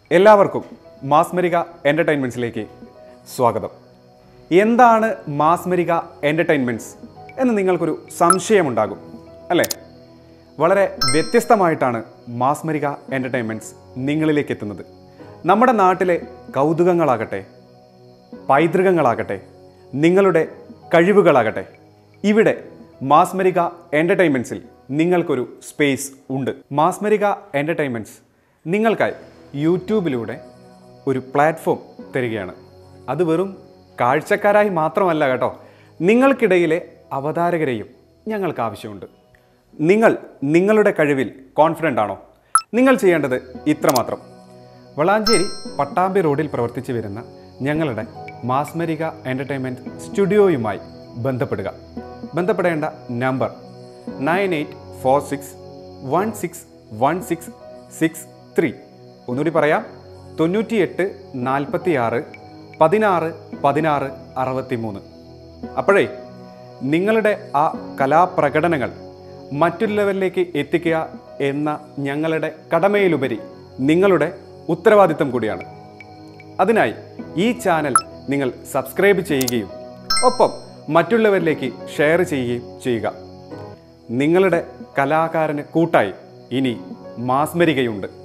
എല്ലാവർക്കും മാസ്മരിക എൻ്റർടൈൻമെൻറ്റ്സിലേക്ക് സ്വാഗതം എന്താണ് മാസ്മരിക എൻ്റർടൈൻമെൻറ്റ്സ് എന്ന് നിങ്ങൾക്കൊരു സംശയമുണ്ടാകും അല്ലേ വളരെ വ്യത്യസ്തമായിട്ടാണ് മാസ്മരിക എൻ്റർടൈൻമെൻറ്റ്സ് നിങ്ങളിലേക്ക് എത്തുന്നത് നമ്മുടെ നാട്ടിലെ കൗതുകങ്ങളാകട്ടെ പൈതൃകങ്ങളാകട്ടെ നിങ്ങളുടെ കഴിവുകളാകട്ടെ ഇവിടെ മാസ്മരിക എൻ്റർടൈൻമെൻറ്റ്സിൽ നിങ്ങൾക്കൊരു സ്പേസ് ഉണ്ട് മാസ്മരിക എൻ്റർടൈൻമെൻറ്റ്സ് നിങ്ങൾക്കായി യൂട്യൂബിലൂടെ ഒരു പ്ലാറ്റ്ഫോം തരികയാണ് അത് വെറും കാഴ്ചക്കാരായി മാത്രമല്ല കേട്ടോ നിങ്ങൾക്കിടയിലെ അവതാരകരെയും ഞങ്ങൾക്ക് ആവശ്യമുണ്ട് നിങ്ങൾ നിങ്ങളുടെ കഴിവിൽ കോൺഫിഡൻ്റ് ആണോ നിങ്ങൾ ചെയ്യേണ്ടത് ഇത്രമാത്രം വളാഞ്ചേരി പട്ടാമ്പി റോഡിൽ പ്രവർത്തിച്ചു വരുന്ന ഞങ്ങളുടെ മാസ്മരിക എൻ്റർടൈൻമെൻറ്റ് സ്റ്റുഡിയോയുമായി ബന്ധപ്പെടുക ബന്ധപ്പെടേണ്ട number nine eight four six one six one six six three ഒന്നുകൂടി പറയാം തൊണ്ണൂറ്റിയെട്ട് നാൽപ്പത്തി ആറ് പതിനാറ് പതിനാറ് അറുപത്തി മൂന്ന് അപ്പോഴേ നിങ്ങളുടെ ആ കലാപ്രകടനങ്ങൾ മറ്റുള്ളവരിലേക്ക് എത്തിക്കുക എന്ന ഞങ്ങളുടെ കടമയിലുപരി നിങ്ങളുടെ ഉത്തരവാദിത്തം കൂടിയാണ് അതിനായി ഈ ചാനൽ നിങ്ങൾ സബ്സ്ക്രൈബ് ചെയ്യുകയും ഒപ്പം മറ്റുള്ളവരിലേക്ക് ഷെയർ ചെയ്യുകയും ചെയ്യുക നിങ്ങളുടെ കലാകാരന് കൂട്ടായി ഇനി മാസ്മരികയുണ്ട്